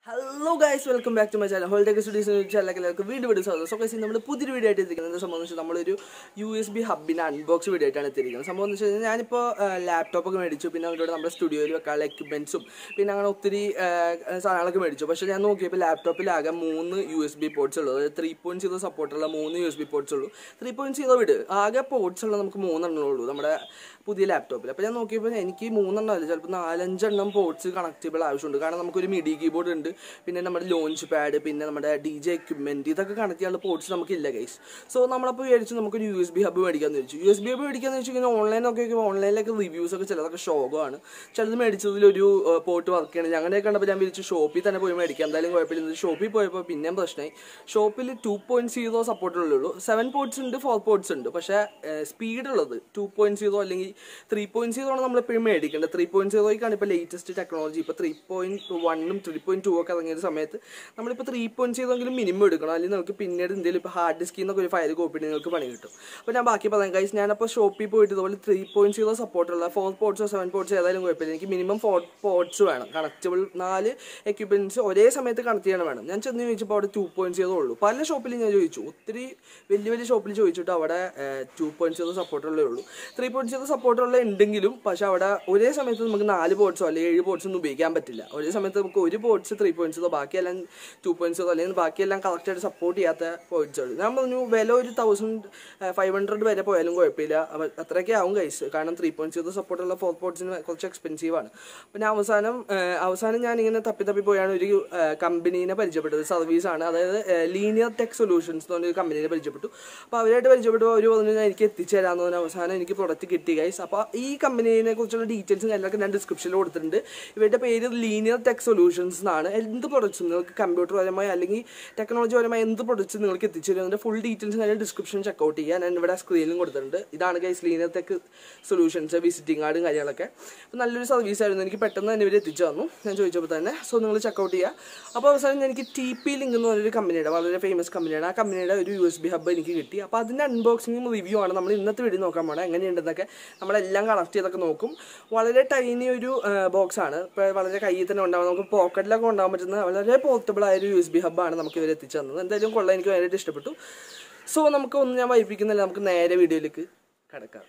hello guys welcome back to my channel ഹോൾഡേക്ക് studies ചാനലിലേക്ക് എല്ലാവർക്കും വീണ്ടും വീഡിയോ സ്വാഗതം സോ ഗൈസ് നമ്മൾ പുതിയൊരു വീഡിയോ ആയിട്ട് എത്തിക്കുന്നത് സംഭവം എന്ന് വെച്ചാൽ നമ്മളൊരു യു എസ് ബി ഹബിൻ്റെ അൺബോക്സ് വീഡിയോ ആയിട്ടാണ് എത്തിയിരിക്കുന്നത് സംഭവം എന്ന് വെച്ച് കഴിഞ്ഞാൽ ഞാനിപ്പോൾ ലാപ്ടോപ്പ് ഒക്കെ മേടിച്ചു പിന്നെ അതിലൂടെ നമ്മുടെ സ്റ്റുഡിയോയിൽ വെക്കാനുള്ള എക്യുപ്മെൻസും പിന്നെ അങ്ങനെ ഒത്തിരി ആ, സാധനങ്ങളൊക്കെ മേടിച്ചു പക്ഷേ ഞാൻ നോക്കിയപ്പോൾ ലാപ്ടോപ്പിലാകെ മൂന്ന് യു എസ് ബി പോർട്സ് ഉള്ളൂ അതായത് ത്രീ പോയിന്റ് സീറോ സപ്പോർട്ടുള്ള മൂന്ന് യു എസ് ബി പോർട്സ് ഉള്ളൂ ത്രീ പോയിന്റ് സീറോ വിട് ആകെ പോർട്സ് ഉള്ള നമുക്ക് മൂന്നെണ്ണം ഉള്ളൂ നമ്മുടെ പുതിയ ലാപ്ടോപ്പിൽ അപ്പോൾ ഞാൻ നോക്കിയപ്പോൾ എനിക്ക് മൂന്നെണ്ണം അല്ല ചിലപ്പോൾ നാലഞ്ചെണ്ണം പോർട്സ് കണക്റ്റബിൾ ആവശ്യമുണ്ട് കാരണം നമുക്കൊരു മിഡി കീബോർഡ് ഉണ്ട് പിന്നെ നമ്മുടെ ലോഞ്ച് പാഡ് പിന്നെ നമ്മുടെ ഡി ജെ എക്യുപ്മെൻറ്റ് ഇതൊക്കെ കണക്ട് ചെയ്യാനുള്ള പോർട്സ് നമുക്കില്ല ഗൈസ് സോ നമ്മളപ്പോൾ വിചാരിച്ചു നമുക്കൊരു യു എസ് ബി ഹബ് മേടിക്കാമെന്ന് വെച്ചു യു എസ് ബി ഹബ് മേടിക്കാന്ന് വെച്ച് കഴിഞ്ഞാൽ ഓൺലൈനൊക്കെ ഓൺലൈനിലൊക്കെ റിവ്യൂസ് ഒക്കെ ചിലതൊക്കെ ഷോകമാണ് ചിലത് മേടിച്ചതിൽ ഒരു പോർട്ട് വർക്ക് ചെയ്യണം അങ്ങനെ കണ്ടപ്പോൾ ഞാൻ വിളിച്ചു ഷോപ്പിൽ തന്നെ പോയി മേടിക്കാം എന്തായാലും കുഴപ്പമില്ല ഷോപ്പിൽ പോയപ്പോൾ പിന്നെയും പ്രശ്നമായി ഷോപ്പിൽ ടു പോയിന്റ് സീറോ സപ്പോർട്ടുള്ളൂ സെവൻ പോർട്സ് ഉണ്ട് ഫോർ പോർട്സ് ഉണ്ട് പക്ഷേ സ്പീഡ് ഉള്ളത് ടു പോയിന്റ് സീറോ അല്ലെങ്കിൽ ത്രീ പോയിന്റ് സീറോ ആണ് നമ്മളെപ്പോഴും മേടിക്കേണ്ടത് ത്രീ പോയിന്റ് സീറോയ്ക്കാണ് ഇപ്പോൾ ലേറ്റസ്റ്റ് ടെക്നോളജി ഇപ്പോൾ ത്രീ പോയിന്റ് വണ്ണും ത്രീ പോയിന്റ് ടു ഒക്കെ ഇറങ്ങിയ സമയത്ത് നമ്മളിപ്പോൾ ത്രീ പോയിന്റ് സീറോ എങ്കിലും മിനിമം എടുക്കണം അല്ലെങ്കിൽ നമുക്ക് പിന്നീട് എന്തെങ്കിലും ഇപ്പോൾ ഹാർഡ് ഡിസ്കിൽ നിന്നൊക്കെ ഒരു ഫയൽ കോപ്പി നിങ്ങൾക്ക് പണി കിട്ടും അപ്പോൾ ഞാൻ ബാക്കി പറയാം കൈസ് ഞാനപ്പോൾ ഷോപ്പിൽ പോയിട്ട് ഇതുപോലെ ത്രീ പോയിന്റ് സീറോ സപ്പോർട്ടുള്ള ഫോർ പോർട്സോ സെവൻ പോർട്സോ ഏതായാലും കുഴപ്പമില്ല എനിക്ക് മിനിമം ഫോർ പോർട്സ് വേണം കണക്റ്റബിൾ നാല് എക്യുപ്മെൻറ്റ്സ് ഒരേ സമയത്ത് കണക്ട് ചെയ്യണം വേണം ഞാൻ ചെന്ന് ചോദിച്ചപ്പോൾ അവിടെ ടു പോയിന്റ് സീറോ ഉള്ളൂ പല ഷോപ്പിലും ഞാൻ ചോദിച്ചു ഒത്തിരി വലിയ വലിയ ഷോപ്പിൽ ചോദിച്ചിട്ട് അവിടെ ടു പോയിന്റ് സീറോ സപ്പോർട്ടുള്ളേ ഉള്ളൂ ത്രീ പോയിന്റ് സീറോ സപ്പോർട്ടുള്ള ഉണ്ടെങ്കിലും പക്ഷെ അവിടെ ഒരേ സമയത്ത് നമുക്ക് നാല് പോർട്സോ അല്ലെങ്കിൽ ഏഴ് പോർട്സ് ഒന്നും ഉപയോഗിക്കാൻ പറ്റില്ല ഒരേ സമയത്ത് നമുക്ക് ഒരു പോർട്സ് ത്രീ പോയിന്റ് സീറോ ബാക്കിയെല്ലാം ടു പോയിന്റ് സീറോ അല്ലെങ്കിൽ ബാക്കിയെല്ലാം കറക്റ്റായിട്ട് സപ്പോർട്ട് ചെയ്യാത്ത പോയിന്റ്സ് ഉള്ളൂ ഞാൻ പറഞ്ഞു വില ഒരു തൗസൻഡ് ഫൈവ് ഹൺഡ്രഡ് വരെ പോയാലും കുഴപ്പമില്ല അവ- അത്രയൊക്കെ ആവും കൈസ് കാരണം ത്രീ പോയിന്റ് സീറോ സപ്പോർട്ടുള്ള ഫോർ പോർട്സിന് കുറച്ച് എക്സ്പെൻസീവ് ആണ് പിന്നെ അവസാനം ആ, അവസാനം ഞാൻ ഇങ്ങനെ തപ്പി തപ്പി പോയാണ് ഒരു കമ്പനീനെ പരിചയപ്പെട്ടത് സർവീസാണ് അതായത് ലീനിയർ ടെക് സൊല്യൂഷൻസ് എന്ന് പറഞ്ഞ ഒരു കമ്പനീനെ പരിചയപ്പെട്ടു അപ്പോൾ അവരായിട്ട് പരിചയപ്പെട്ടു അവർ പറഞ്ഞു ഞാൻ എനിക്ക് എത്തിച്ചേരാമെന്ന് പറഞ്ഞ അവസാനം എനിക്ക് പ്രൊഡക്റ്റ് കിട്ടി ഗൈസ് അപ്പോൾ ഈ കമ്പനീനെ കുറിച്ചുള്ള ഡീറ്റെയിൽസും കാര്യങ്ങളൊക്കെ ഞാൻ ഡിസ്ക്രിപ്ഷനിൽ കൊടുത്തിട്ടുണ്ട് ഇവരുടെ പേര് ലീനിയർ ടെക് സൊല്യൂഷൻസ് എന്നാണ് എന്ത് പ്രൊഡക്ട്സും നിങ്ങൾക്ക് കമ്പ്യൂട്ടർ പരമായി അല്ലെങ്കിൽ ടെക്നോളജി പരമായി എന്ത് പ്രൊഡക്ട്സ് നിങ്ങൾക്ക് എത്തിച്ചേരും അതിൻ്റെ ഫുൾ ഡീറ്റെയിൽസ് ഞാൻ ഡിസ്ക്രിപ്ഷൻ ചെക്കൗട്ട് ചെയ്യാൻ ഞാൻ ഇവിടെ സ്ക്രീനിലും കൊടുത്തിട്ടുണ്ട് ഇതാണ് guys linear tech solutions visiting കാർഡും കാര്യങ്ങളൊക്കെ അപ്പോൾ നല്ലൊരു സർവീസ് ആയിരുന്നു എനിക്ക് പെട്ടെന്ന് തന്നെ ഇവർ എത്തിച്ചു തന്നു ഞാൻ ചോദിച്ചപ്പോൾ തന്നെ സോ നിങ്ങൾ ചെക്കൗട്ട് ചെയ്യുക അപ്പോൾ അവസാനം എനിക്ക് ടി പി ലിങ്ക് എന്ന് പറഞ്ഞൊരു കമ്പനിയുടെ വളരെ ഫേമസ് കമ്പനിയാണ് ആ കമ്പനിയുടെ ഒരു യു എസ് ബി ഹബ്ബ് എനിക്ക് കിട്ടി അപ്പോൾ അതിൻ്റെ അൺബോക്സിങ്ങും റിവ്യൂ ആണ് നമ്മൾ ഇന്നത്തെ വീഡിയോ നോക്കാൻ പോകണം എങ്ങനെയുണ്ടെന്നൊക്കെ നമ്മളെല്ലാം കണക്ട് ചെയ്തൊക്കെ നോക്കും വളരെ ടൈനി ഒരു ബോക്സ് ആണ് ഇപ്പോൾ വളരെ കയ്യിൽ തന്നെ ഉണ്ടാവും നമുക്ക് പോക്കറ്റിലൊക്കെ ഉണ്ടാകാൻ പറ്റുന്ന വളരെ പോർട്ടബിൾ ആയ ഒരു യു എസ് ബി ഹബ്ബാണ് നമുക്ക് ഇവർ എത്തിച്ചു തന്നത് എന്തായാലും കൊള്ളാം എനിക്ക് ഭയങ്കരമായിട്ട് ഇഷ്ടപ്പെട്ടു സോ നമുക്ക് ഒന്നും ഞാൻ വൈപ്പിക്കുന്നില്ല നമുക്ക് നേരെ വീഡിയോയിലേക്ക് കിടക്കാം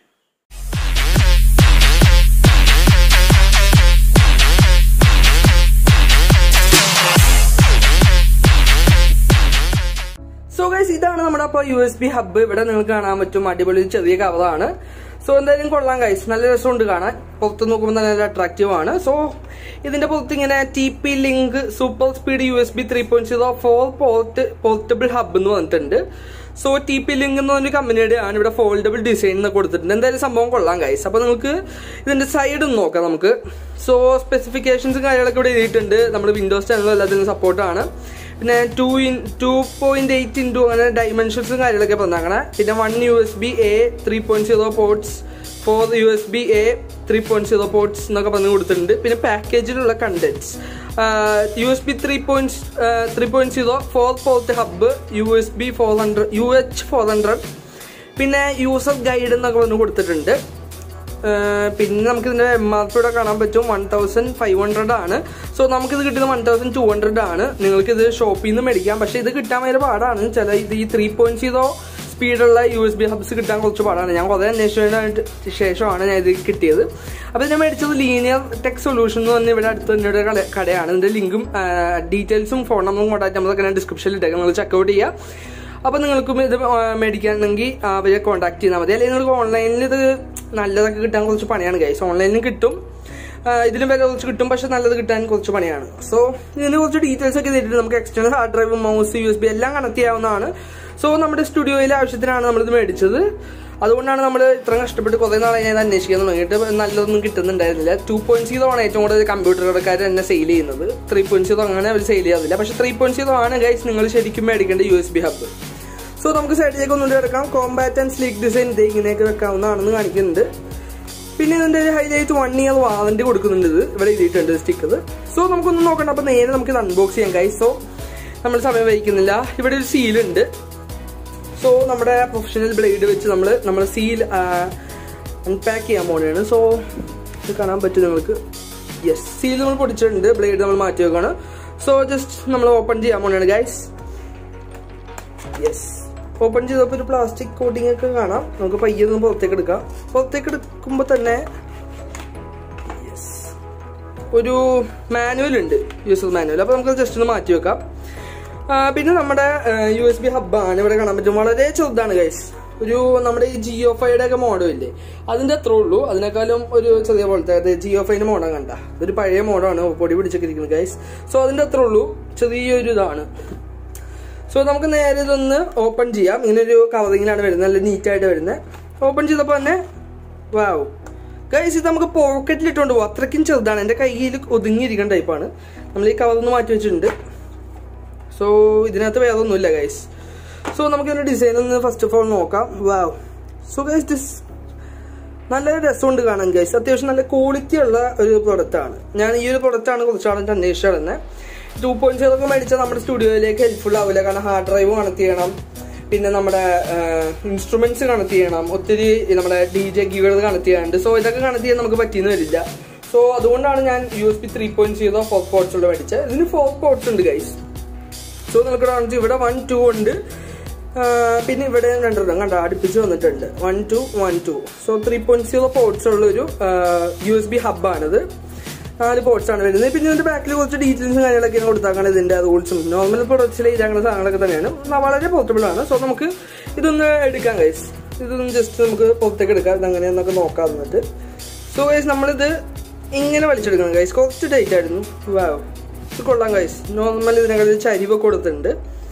സോ ഗൈസ് ഇതാണ് നമ്മുടെ അപ്പോൾ യു എസ് ബി ഹബ്ബ് ഇവിടെ നിങ്ങൾക്ക് കാണാൻ പറ്റും അടിപൊളി ഒരു ചെറിയ കവറാണ് സോ എന്തായാലും കൊള്ളാം ഗൈസ് നല്ല രസമുണ്ട് കാണാൻ പുറത്ത് നോക്കുമ്പോൾ നല്ല അട്രാക്റ്റീവ് ആണ് സോ ഇതിന്റെ പുറത്ത് ഇങ്ങനെ T P link super speed U S B three point zero four port portable hub എന്ന് പറഞ്ഞിട്ടുണ്ട് സോ ടി പി ലിങ്ക് എന്ന് പറഞ്ഞ കമ്പനിയുടെ ആണ് ഇവിടെ ഫോൾഡബിൾ ഡിസൈൻ എന്ന് കൊടുത്തിട്ടുണ്ട് എന്തായാലും സംഭവം കൊള്ളാം ഗൈസ് അപ്പോൾ നിങ്ങൾക്ക് ഇതിന്റെ സൈഡ് ഒന്ന് നോക്കാം നമുക്ക് സോ സ്പെസിഫിക്കേഷൻസും കാര്യങ്ങളൊക്കെ ഇവിടെ എഴുതിയിട്ടുണ്ട് നമ്മുടെ വിൻഡോസ് ചാനലും എല്ലാത്തിനും സപ്പോർട്ടാണ് പിന്നെ two in two point eight into അങ്ങനെ ഡൈമെൻഷൻസും കാര്യങ്ങളൊക്കെ പറഞ്ഞാങ്ങനെ പിന്നെ one U S B A three point zero ports four U S B A three point zero ports എന്നൊക്കെ പറഞ്ഞു കൊടുത്തിട്ടുണ്ട് പിന്നെ പാക്കേജിലുള്ള contents U S B three point three point zero four port hub U S B four hundred U H four hundred പിന്നെ user guide എന്നൊക്കെ പറഞ്ഞു കൊടുത്തിട്ടുണ്ട് ഏഹ് പിന്നെ നമുക്ക് ഇതിന്റെ എം ആർ പി ഇവിടെ കാണാൻ പറ്റും വൺ തൗസൻഡ് ഫൈവ് ഹൺഡ്രഡ് ആണ് സോ നമുക്കിത് കിട്ടുന്നത് വൺ തൗസൻഡ് ടു ഹൺഡ്രഡ് ആണ് നിങ്ങൾക്ക് ഇത് ഷോപ്പിൽ നിന്ന് മേടിക്കാം പക്ഷേ ഇത് കിട്ടാൻ ഭയങ്കര പാടാണ് ചില ഇത് ഈ ത്രീ പോയിന്റ് സീറോ സ്പീഡുള്ള യു എസ് ബി ഹബ്സ് കിട്ടാൻ കുറച്ച് പാടാണ് ഞാൻ കുറേ അന്വേഷിച്ചതിനായിട്ട് ശേഷമാണ് ഞാൻ ഇത് കിട്ടിയത് അപ്പോൾ ഇതിനെ മേടിച്ചത് ലീനിയർ ടെക് സൊല്യൂഷൻ എന്ന് പറഞ്ഞ ഇവിടെ അടുത്ത് തന്നെ ഒരു കട കടയാണ് ഇതിന്റെ ലിങ്കും ഡീറ്റെയിൽസും ഫോൺ നമ്പറും കോൺടാക്ട് നമ്പറൊക്കെ ഞാൻ ഡിസ്ക്രിപ്ഷനിൽ ഇട്ടേക്കാം നിങ്ങൾ ചെക്കൗട്ട് ചെയ്യുക അപ്പോൾ നിങ്ങൾക്കും ഇത് മേടിക്കണമെങ്കിൽ അവരെ കോൺടാക്ട് ചെയ്താൽ മതി അല്ലെങ്കിൽ നിങ്ങൾക്ക് ഓൺലൈനിൽ ഇത് നല്ലതൊക്കെ കിട്ടാൻ കുറച്ച് പണിയാണ് ഗൈസ് ഓൺലൈനിൽ കിട്ടും ആ, ഇതിലും വില കുറച്ച് കിട്ടും പക്ഷെ നല്ലത് കിട്ടാൻ കുറച്ച് പണിയാണ് സോ ഇതിന് കുറച്ച് ഡീറ്റെയിൽസ് ഒക്കെ തരുന്നുണ്ട് നമുക്ക് external hard drive mouse U S B എല്ലാം കണക്ട് ചെയ്യാവുന്നതാണ് സോ നമ്മുടെ സ്റ്റുഡിയോയിലെ ആവശ്യത്തിനാണ് നമ്മളിത് മേടിച്ചത് അതുകൊണ്ടാണ് നമ്മൾ ഇത്രയും കഷ്ടപ്പെട്ട് കുറേ നാളെ ഞാൻ ഇത് അന്വേഷിക്കാൻ തുടങ്ങിയിട്ട് നല്ലതൊന്നും കിട്ടുന്നുണ്ടായിരുന്നില്ല ടു പോയിന്റ് സീറോ ആണ് ഏറ്റവും കൂടുതൽ കമ്പ്യൂട്ടർ കടക്കാർ തന്നെ സെയിൽ ചെയ്യുന്നത് ത്രീ പോയിന്റ് സീറോ അങ്ങനെ അവർ സെയിൽ ചെയ്യാറില്ല പക്ഷെ ത്രീ പോയിന്റ് സീറോ ആണ് ഗൈസ് നിങ്ങൾ ശരിക്കും മേടിക്കേണ്ട U S B hub so നമുക്ക് സൈഡിലേക്ക് ഒന്നുകൂടി എടുക്കാം കോമ്പാറ്റ് ആൻഡ് സ്ലീക്ക് ഡിസൈൻ ഇത് ഇങ്ങനെയൊക്കെ വെക്കാവുന്നതാണെന്ന് കാണിക്കുന്നുണ്ട് പിന്നെ ഇതിന്റെ ഒരു ഹൈലൈറ്റ് വൺ ഇയർ വാറന്റി കൊടുക്കുന്നുണ്ട് ഇത് ഇവിടെ എഴുതിയിട്ടുണ്ട് സ്റ്റിക്കർ സോ നമുക്കൊന്നും നോക്കണ്ട അപ്പൊ നേരെ നമുക്ക് ഇത് അൺബോക്സ് ചെയ്യാം ഗൈസ് സോ നമ്മൾ സമയം വഹിക്കുന്നില്ല ഇവിടെ ഒരു സീലുണ്ട് സോ നമ്മുടെ പ്രൊഫഷണൽ ബ്ലേഡ് വെച്ച് നമ്മൾ നമ്മൾ സീൽ അൺപാക്ക് ചെയ്യാൻ പോവുകയാണ് സോ ഇത് കാണാൻ പറ്റും നിങ്ങൾക്ക് യെസ് സീൽ നമ്മൾ പൊടിച്ചിട്ടുണ്ട് ബ്ലേഡ് നമ്മൾ മാറ്റി വെക്കുകയാണ് സോ ജസ്റ്റ് നമ്മൾ ഓപ്പൺ ചെയ്യാൻ പോണാണ് ഗൈസ് യെസ് ഓപ്പൺ ചെയ്തപ്പോൾ ഒരു പ്ലാസ്റ്റിക് കോട്ടിംഗ് ഒക്കെ കാണാം നമുക്ക് പയ്യെ ഒന്ന് പുറത്തേക്ക് എടുക്കാം പുറത്തേക്ക് എടുക്കുമ്പോൾ തന്നെ yes, ഒരു മാനുവൽ ഉണ്ട് യൂസർ മാനുവൽ അപ്പോൾ നമുക്ക് ജസ്റ്റ് ഒന്ന് മാറ്റി വെക്കാം ആ, പിന്നെ നമ്മുടെ യു എസ് ബി ഹബ്ബാണ് ഇവിടെ കാണാൻ പറ്റും വളരെ ചെറുതാണ് ഗൈസ് ഒരു നമ്മുടെ ഈ ജിയോ ഫൈയുടെ ഒക്കെ മോഡൽ ഇല്ലേ അതിന്റെ അത്രേ ഉള്ളൂ അതിനേക്കാളും ഒരു ചെറിയ പോലത്തെ അത് ജിയോ ഫൈന്റെ മോഡൽ കണ്ട ഇതൊരു പഴയ മോഡാണ് പൊടി പിടിച്ചൊക്കെ ഇരിക്കുന്നത് ഗൈസ് സോ അതിന്റെ അത്രേ ഉള്ളൂ ചെറിയൊരു ഇതാണ് സോ നമുക്ക് നേരെ ഇതൊന്ന് ഓപ്പൺ ചെയ്യാം ഇങ്ങനെ ഒരു കവറിങ്ങിലാണ് വരുന്നത് നല്ല നീറ്റായിട്ട് വരുന്നത് ഓപ്പൺ ചെയ്തപ്പോൾ തന്നെ വാവ് ഗൈസ് ഇത് നമുക്ക് പോക്കറ്റിൽ ഇട്ടുകൊണ്ട് പോകും അത്രയ്ക്കും ചെറുതാണ് എൻ്റെ കയ്യിൽ ഒതുങ്ങിയിരിക്കുന്ന ടൈപ്പാണ് നമ്മൾ ഈ കവർ ഒന്ന് മാറ്റി വെച്ചിട്ടുണ്ട് സോ ഇതിനകത്ത് വേറെ ഒന്നുമില്ല ഗൈസ് സോ നമുക്ക് ഇതിന്റെ ഡിസൈൻ ഒന്ന് ഫസ്റ്റ് ഓഫ് ഓൾ നോക്കാം വാവ് സോ ഗൈസ് ദിസ് നല്ല രസമുണ്ട് കാണാൻ ഗൈസ് അത്യാവശ്യം നല്ല ക്വാളിറ്റി ഉള്ള ഒരു പ്രൊഡക്റ്റ് ആണ് ഞാൻ ഈ ഒരു പ്രൊഡക്റ്റ് ആണ് കുറച്ചാളെ അന്വേഷിച്ചു നടന്നത് ടു പോയിന്റ് സീറോ ഒക്കെ മേടിച്ചാൽ നമ്മുടെ സ്റ്റുഡിയോയിലേക്ക് ഹെൽപ്ഫുൾ ആവില്ല കാരണം ഹാർഡ് ഡ്രൈവ് കണക്ട് ചെയ്യണം പിന്നെ നമ്മുടെ ഇൻസ്ട്രുമെന്റ്സ് കണക്ട് ചെയ്യണം ഒത്തിരി നമ്മുടെ ഡി ജെ ഗീകൾ കണക്ട് ചെയ്യാനുണ്ട് സോ ഇതൊക്കെ കണക്ട് ചെയ്യാൻ നമുക്ക് പറ്റിയെന്ന് വരില്ല സോ അതുകൊണ്ടാണ് ഞാൻ U S P three point zero four ports ഉള്ള മേടിച്ചത് ഇതിന് ഫോർ പോർട്സ് ഉണ്ട് ഗൈസ് സോ നമുക്ക് കാണിച്ചു ഇവിടെ വൺ ടു ഉണ്ട് ആ, പിന്നെ ഇവിടെ രണ്ടെണ്ണം കണ്ട അടുപ്പിച്ച് വന്നിട്ടുണ്ട് one two one two so three point zero ports ഉള്ള ഒരു യു എസ് ബി ഹബ്ബാണിത് നാല് പോർട്സ് ആണ് വരുന്നത് പിന്നെ ഇതിന്റെ ബാക്കിൽ കുറച്ച് ഡീറ്റെയിൽസും കാര്യങ്ങളൊക്കെ കൊടുത്താക്കാണ് ഇതിന്റെ റൂൾസും നോർമൽ പ്രൊഡക്ട്സിൽ ഇതാക്കുന്ന സാധനങ്ങളൊക്കെ തന്നെയാണ് ന- വളരെ പോർട്ടബിൾ ആണ് സോ നമുക്ക് ഇതൊന്ന് എടുക്കാം ഗൈസ് ഇതൊന്ന് ജസ്റ്റ് നമുക്ക് പുറത്തേക്ക് എടുക്കാം ഇതെങ്ങനെയാന്നൊക്കെ നോക്കാം എന്നിട്ട് സോ ഗൈസ് നമ്മളിത് ഇങ്ങനെ വലിച്ചെടുക്കണം ഗൈസ് കുറച്ച് ടൈറ്റ് ആയിരുന്നു വാവ് ഇത് കൊള്ളാം ഗൈസ് നോർമൽ ഇതിനകത്ത് ചരിവൊക്കെ കൊടുത്തിട്ടുണ്ട്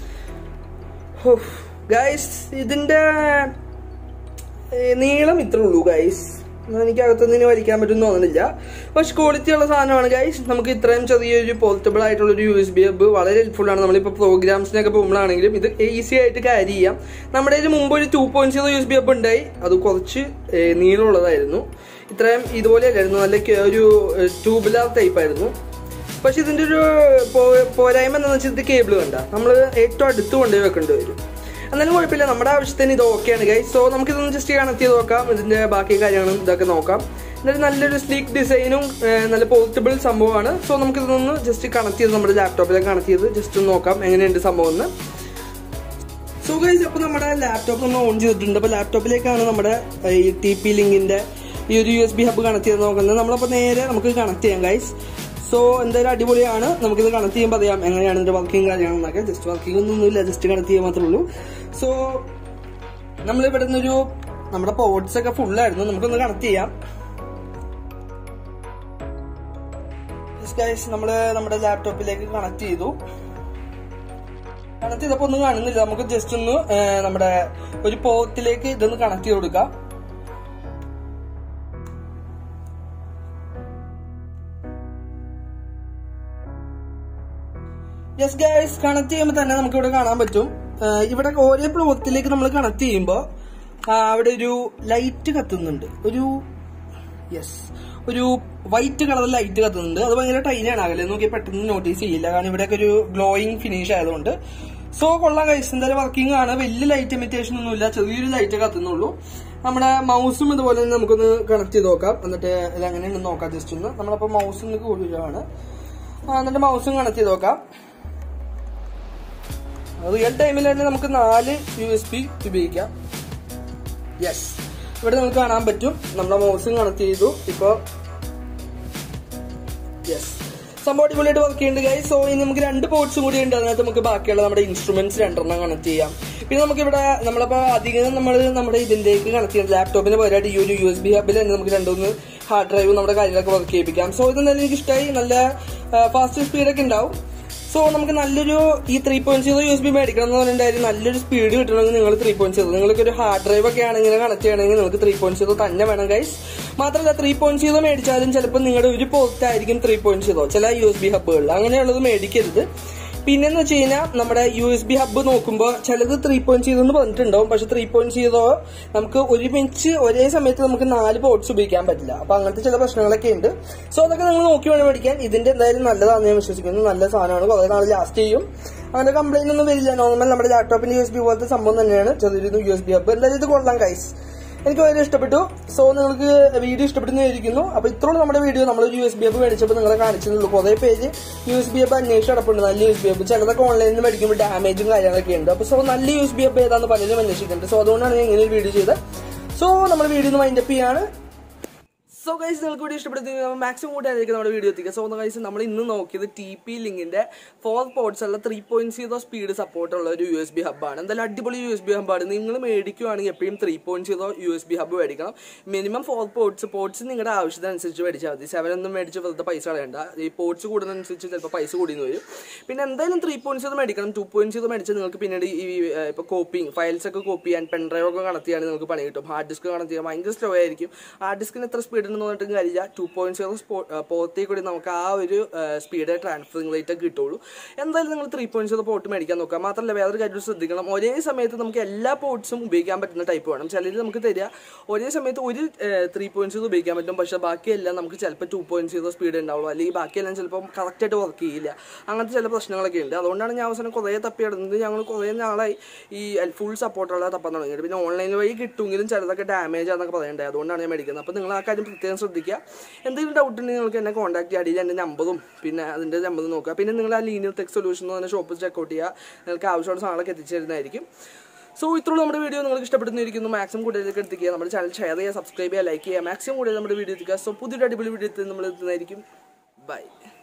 ഗൈസ് ഇതിന്റെ ഏ, നീളം ഇത്രേ ഉള്ളൂ ഗൈസ് എനിക്ക് അകത്തുനിന്ന് വലിക്കാൻ പറ്റും തോന്നുന്നില്ല പക്ഷെ ക്വാളിറ്റി ഉള്ള സാധനമാണ് ഗൈസ് നമുക്ക് ഇത്രയും ചെറിയൊരു പോർട്ടബിൾ ആയിട്ടുള്ള ഒരു യു എസ് ബി ഹബ് വളരെ ഹെൽപ്ഫുൾ ആണ് നമ്മളിപ്പോൾ പ്രോഗ്രാംസിനൊക്കെ പോകുമ്പോഴാണെങ്കിലും ഇത് ഈസി ആയിട്ട് ക്യാരി ചെയ്യാം നമ്മുടെ ഇതിന് മുമ്പ് ഒരു two point zero U S B hub ഉണ്ടായി അത് കുറച്ച് ഏ, നീളമുള്ളതായിരുന്നു ഇത്രയും ഇതുപോലെയല്ലായിരുന്നു നല്ല ക- ഒരു ട്യൂബുലാർ ടൈപ്പ് ആയിരുന്നു പക്ഷെ ഇതിന്റെ ഒരു പോ- പോരായ്മ എന്താണെന്ന് വെച്ചാൽ ഇത് കേബിൾ കണ്ട നമ്മൾ ഏറ്റവും അടുത്ത് കൊണ്ടുപോയി വെക്കേണ്ടി വരും എന്നാലും കുഴപ്പമില്ല നമ്മുടെ ആവശ്യത്തിന് ഇത് ഓക്കെയാണ് ഗൈസ് സോ നമുക്ക് ഇതൊന്ന് ജസ്റ്റ് കണക്ട് ചെയ്ത് നോക്കാം ഇതിന്റെ ബാക്കി കാര്യങ്ങളും ഇതൊക്കെ നോക്കാം എന്നിട്ട് നല്ലൊരു സ്ലീക്ക് ഡിസൈനും നല്ല പോർട്ടബിൾ സംഭവമാണ് സോ നമുക്ക് ഇതൊന്ന് ജസ്റ്റ് കണക്ട് ചെയ്ത് നമ്മുടെ ലാപ്ടോപ്പിലേക്ക് കണക്ട് ചെയ്ത് ജസ്റ്റ് ഒന്ന് നോക്കാം എങ്ങനെയുണ്ട് സംഭവം എന്ന് സോ ഗൈസ് അപ്പോൾ നമ്മുടെ ലാപ്ടോപ്പ് നമ്മൾ ഓൺ ചെയ്തിട്ടുണ്ട് അപ്പോൾ ലാപ്ടോപ്പിലേക്കാണ് നമ്മുടെ ഈ ടി പി ലിങ്കിന്റെ ഈ ഒരു U S B hub connect ചെയ്ത് നോക്കുന്നത് നമ്മളപ്പോൾ നേരെ നമുക്ക് കണക്ട് ചെയ്യാം ഗൈസ് സോ എന്തായാലും അടിപൊളിയാണ് നമുക്കിത് കണക്ട് ചെയ്യുമ്പോൾ അറിയാം എങ്ങനെയാണ് ഇതിന്റെ വർക്കിംഗ് കാര്യങ്ങളെന്നൊക്കെ ജസ്റ്റ് വർക്കിംഗ് ഒന്നുമില്ല ജസ്റ്റ് കണക്ട് ചെയ്യാൻ മാത്രമേ ഉള്ളൂ സോ നമ്മൾ ഇവിടെ നിന്നൊരു നമ്മുടെ പോർട്സ് ഒക്കെ ഫുള്ളായിരുന്നു നമുക്കൊന്ന് കണക്ട് ചെയ്യാം ഗൈസ് നമ്മൾ നമ്മുടെ ലാപ്ടോപ്പിലേക്ക് കണക്ട് ചെയ്തു കണക്ട് ചെയ്തപ്പോ ഒന്നും കാണുന്നില്ല നമുക്ക് ജസ്റ്റ് ഒന്ന് ഏ, നമ്മുടെ ഒരു പോർട്ടിലേക്ക് ഇതൊന്ന് കണക്ട് ചെയ്ത് കൊടുക്കാം യെസ് ഗൈസ് കണക്ട് ചെയ്യുമ്പോൾ തന്നെ നമുക്ക് ഇവിടെ കാണാൻ പറ്റും ആ, ഇവിടെ ഓരോ പ്ലോത്തിലേക്ക് നമ്മൾ കണക്ട് ചെയ്യുമ്പോൾ അവിടെ ഒരു ലൈറ്റ് കത്തുന്നുണ്ട് ഒരു യെസ് ഒരു വൈറ്റ് കളർ ലൈറ്റ് കത്തുന്നുണ്ട് അത് ഭയങ്കര ടൈനാണ് അകലെ നോക്കി പെട്ടെന്ന് നോട്ടീസ് ചെയ്യില്ല കാരണം ഇവിടെയൊക്കെ ഒരു ഗ്ലോയിങ് ഫിനിഷ് ആയതുകൊണ്ട് സോ കൊള്ളാം കൈസ് എന്തായാലും വർക്കിംഗ് ആണ് വലിയ ലൈറ്റ് ഇമിറ്റേഷൻ ഒന്നുമില്ല ചെറിയൊരു ലൈറ്റ് കത്തുന്നുള്ളൂ നമ്മുടെ മൗസും ഇതുപോലെ തന്നെ നമുക്കൊന്ന് കണക്ട് ചെയ്ത് നോക്കാം എന്നിട്ട് ഇത് എങ്ങനെയാണെന്ന് നോക്കാം ജസ്റ്റ് ഒന്ന് നമ്മളപ്പോൾ മൗസ് ഒന്ന് കൂടുതലാണ് ആ, എന്നിട്ട് മൗസും കണക്ട് ചെയ്ത് നോക്കാം റിയൽ ടൈമിൽ തന്നെ നമുക്ക് നാല് യു എസ് പി ഉപയോഗിക്കാം യെസ് ഇവിടെ നമുക്ക് കാണാൻ പറ്റും നമ്മുടെ മൗസും കണക്ട് ചെയ്തു ഇപ്പോ യെസ് സംഭവം അടിപൊളിയായിട്ട് വർക്ക് ചെയ്യുന്നുണ്ട് ഗൈസ് സോ ഇനി നമുക്ക് രണ്ട് പോർട്സും കൂടി ഉണ്ട് അതിനകത്ത് നമുക്ക് ബാക്കിയുള്ള നമ്മുടെ ഇൻസ്ട്രുമെന്റ്സ് രണ്ടെണ്ണം കണക്ട് ചെയ്യാം പിന്നെ നമുക്ക് ഇവിടെ നമ്മളിപ്പോ അധികം നമ്മൾ നമ്മുടെ ഇതിലേക്ക് കണക്ട് ചെയ്യാം ലാപ്ടോപ്പിന് പകരമായിട്ട് ഈ ഒരു യു എസ് ബി ഹബിൽ തന്നെ നമുക്ക് രണ്ടുമൂന്ന് ഹാർഡ് ഡ്രൈവ് നമ്മുടെ കാര്യങ്ങളൊക്കെ വർക്ക് ചെയ്യിപ്പിക്കാം സോ ഇത് എന്തായാലും എനിക്ക് ഇഷ്ടമായി നല്ല ഫാസ്റ്റ് സ്പീഡൊക്കെ ഉണ്ടാവും സോ നമുക്ക് നല്ലൊരു ഈ three point zero U S B മേടിക്കണം എന്ന് പറഞ്ഞിട്ടുണ്ടായിരുന്നു നല്ലൊരു സ്പീഡ് കിട്ടണമെങ്കിൽ നിങ്ങൾ ത്രീ പോയിന്റ് സീറോ നിങ്ങൾക്ക് ഒരു ഹാർഡ് ഡ്രൈവ് ഒക്കെ ആണെങ്കിൽ കണക്ട് ചെയ്യണമെങ്കിൽ നിങ്ങൾക്ക് ത്രീ പോയിന്റ് സീറോ തന്നെ വേണം ഗൈസ് മാത്രമല്ല ത്രീ പോയിന്റ് സീറോ മേടിച്ചാലും ചിലപ്പോൾ നിങ്ങളുടെ ഒരു പോർട്ട് ആയിരിക്കും ത്രീ പോയിന്റ് സീറോ ചില യു എസ് ബി ഹബ്ബുകളിൽ അങ്ങനെയുള്ളത് മേടിക്കരുത് പിന്നെന്ന് വെച്ച് കഴിഞ്ഞാൽ നമ്മുടെ യു എസ് ബി ഹബ്ബ് നോക്കുമ്പോൾ ചിലത് ത്രീ പോയിന്റ് സീറോ എന്ന് പറഞ്ഞിട്ടുണ്ടാവും പക്ഷെ ത്രീ പോയിന്റ് സീറോ നമുക്ക് ഒരുമിച്ച് ഒരേ സമയത്ത് നമുക്ക് നാല് പോർട്സ് ഉപയോഗിക്കാൻ പറ്റില്ല അപ്പൊ അങ്ങനത്തെ ചില പ്രശ്നങ്ങളൊക്കെ ഉണ്ട് സോ അതൊക്കെ നിങ്ങൾ നോക്കി വേണം മേടിക്കാൻ ഇതിന്റെ എന്തായാലും നല്ലതാണെന്ന് ഞാൻ വിശ്വസിക്കുന്നു നല്ല സാധനമാണ് കുറെ നാൾ ലാസ്റ്റ് ചെയ്യും അങ്ങനെ കംപ്ലൈന്റ് ഒന്നും വരില്ല നോർമൽ നമ്മുടെ ലാപ്ടോപ്പിന്റെ യു എസ് ബി പോലത്തെ സംഭവം തന്നെയാണ് ചെറിയൊരു യു എസ് ബി ഹബ്ബ് എന്തായാലും ഇത് കൊള്ളാം കൈസ് എനിക്ക് വളരെ ഇഷ്ടപ്പെട്ടു സോ നിങ്ങൾക്ക് വീഡിയോ ഇഷ്ടപ്പെടുന്നതായിരിക്കുന്നു അപ്പൊ ഇത്രയുള്ള നമ്മുടെ വീഡിയോ നമ്മൾ യു എസ് ബി എഫ് മേടിച്ചപ്പോൾ നിങ്ങളെ കാണിച്ചിട്ടുള്ളൂ കുറെ page U S B F അന്വേഷിച്ച് കിടപ്പുണ്ട് നല്ല യു എസ് ബി എഫ് ചിലതൊക്കെ ഓൺലൈനിൽ നിന്ന് മേടിക്കുമ്പോൾ ഡാമേജും കാര്യങ്ങളൊക്കെ ഉണ്ട് അപ്പൊ സോ നല്ല യു എസ് ബി എഫ് ഏതാണെന്ന് പലരും അന്വേഷിക്കുന്നുണ്ട് സോ അതുകൊണ്ടാണ് ഞാൻ ഇങ്ങനെ ഒരു വീഡിയോ ചെയ്തത് സോ നമ്മൾ വീഡിയോ ഒന്ന് മൈൻഡപ്പ് ചെയ്യാണ് സോ ഗൈസ് നിങ്ങൾക്ക് വീഡിയോ ഇഷ്ടപ്പെടുന്ന മാക്സിമം കൂടി ആയിരിക്കും നമ്മുടെ വീഡിയോ എത്തിക്കുക സോ ഗൈസ് നമ്മൾ ഇന്ന് നോക്കിയത് ടി പി ലിങ്കിന്റെ ഫോർ പോർട്സ് ഉള്ള three point zero speed support ഉള്ള ഒരു യു എസ് ബി ഹബ്ബാണ് എന്തായാലും അടിപൊളി യു എസ് ബി ഹബ്ബാണ് നിങ്ങൾ മേടിക്കുകയാണെങ്കിൽ എപ്പോഴും three point zero U S B hub മേടിക്കണം മിനിമം ഫോർ പോർട്സ് പോർട്സ് നിങ്ങളുടെ ആവശ്യത്തിനനുസരിച്ച് മേടിച്ചാൽ മതി സെവൻ ഒന്നും മേടിച്ച് വെറുതെ പൈസ കളയണ്ട ഈ പോർട്സ് കൂടുന്നതനുസരിച്ച് ചിലപ്പോൾ പൈസ കൂടിയെന്ന് വരും പിന്നെ എന്തായാലും ത്രീ പോയിന്റ് സീറോ മേടിക്കണം ടു പോയിന്റ് സീറോ മേടിച്ചാൽ നിങ്ങൾക്ക് പിന്നീട് ഈ ഇപ്പോൾ കോപ്പിങ് ഫയൽസ് ഒക്കെ കോപ്പി ചെയ്യാൻ പെൻ ഡ്രൈവ് ഒക്കെ കണക്ട് ചെയ്യാൻ നിങ്ങൾക്ക് പണി കിട്ടും ഹാർഡ് ഡിസ്ക് കണക്ട് ചെയ്യാൻ ഭയങ്കര സ്ലോ ആയിരിക്കും ഹാർഡ് ഡിസ്കിന് എത്ര സ്പീഡ് ഉണ്ടെന്ന് പറഞ്ഞിട്ടും കാര്യമില്ല ടു പോയിന്റ് സീറോ പോർത്തേക്ക് കൂടി നമുക്ക് ആ ഒരു സ്പീഡ് ട്രാൻസ്ഫറിംഗ് റേറ്റ് ഒക്കെ കിട്ടുള്ളൂ എന്തായാലും നിങ്ങൾ ത്രീ പോയിന്റ് സീറോ പോർട്ട് മേടിക്കാൻ നോക്കുക മാത്രമല്ല വേറൊരു കാര്യം ശ്രദ്ധിക്കണം ഒരേ സമയത്ത് നമുക്ക് എല്ലാ പോർട്സും ഉപയോഗിക്കാൻ പറ്റുന്ന ടൈപ്പ് വേണം ചിലർ നമുക്ക് തരിക ഒരേ സമയത്ത് ഒരു ത്രീ പോയിന്റ് സീറോ ഉപയോഗിക്കാൻ പറ്റും പക്ഷേ ബാക്കിയെല്ലാം നമുക്ക് ചിലപ്പോൾ ടു പോയിന്റ് സീറോ സ്പീഡ് ഉണ്ടാവുള്ളൂ അല്ലെങ്കിൽ ബാക്കിയെല്ലാം ചിലപ്പോൾ കറക്റ്റായിട്ട് വർക്ക് ചെയ്യില്ല അങ്ങനത്തെ ചില പ്രശ്നങ്ങളൊക്കെ ഉണ്ട് അതുകൊണ്ടാണ് ഞാൻ അവസാനം കുറേ തപ്പി ഇടുന്നത് ഞങ്ങൾ കുറേ നാളായി ഈ ഫുൾ സപ്പോർട്ടുള്ള തപ്പാൻ തുടങ്ങിയിട്ട് പിന്നെ ഓൺലൈൻ വഴി കിട്ടുമെങ്കിലും ചിലതൊക്കെ ഡാമേജ് ആണെന്നൊക്കെ പറയണ്ടേ അതുകൊണ്ടാണ് ഞാൻ മേടിക്കുന്നത് അപ്പോൾ നിങ്ങൾ ആ കാര്യം പ്രത്യേകം ശ്രദ്ധിക്കുക എന്തെങ്കിലും ഡൗട്ട് ഉണ്ടെങ്കിൽ നിങ്ങൾക്ക് എന്നെ കോൺടാക്ട് ചെയ്യുക അടിയിൽ എൻ്റെ നമ്പറും പിന്നെ അതിൻ്റെ നമ്പറും നോക്കുക പിന്നെ നിങ്ങൾ ആ ലീനിയർ ടെക് സൊല്യൂഷൻ എന്ന് പറഞ്ഞ ഷോപ്പിൽ ചെക്കൗട്ട് ചെയ്യുക നിങ്ങൾക്ക് ആവശ്യമുള്ള സാധനങ്ങളൊക്കെ എത്തിച്ചു തരുന്നതായിരിക്കും സോ ഇത്രയുള്ള നമ്മുടെ വീഡിയോ നിങ്ങൾക്ക് ഇഷ്ടപ്പെടുന്നിരിക്കുന്നു മാക്സിമം കൂടുതലേക്ക് എത്തിക്കുക നമ്മുടെ ചാനൽ ഷെയർ ചെയ്യുക സബ്സ്ക്രൈബ് ചെയ്യുക ലൈക്ക് ചെയ്യുക മാക്സിമം കൂടുതൽ നമ്മുടെ വീഡിയോ എത്തിക്കുക സോ പുതിയൊരു അടിപൊളി വീഡിയോ നമ്മൾ എത്തുന്നതായിരിക്കും ബൈ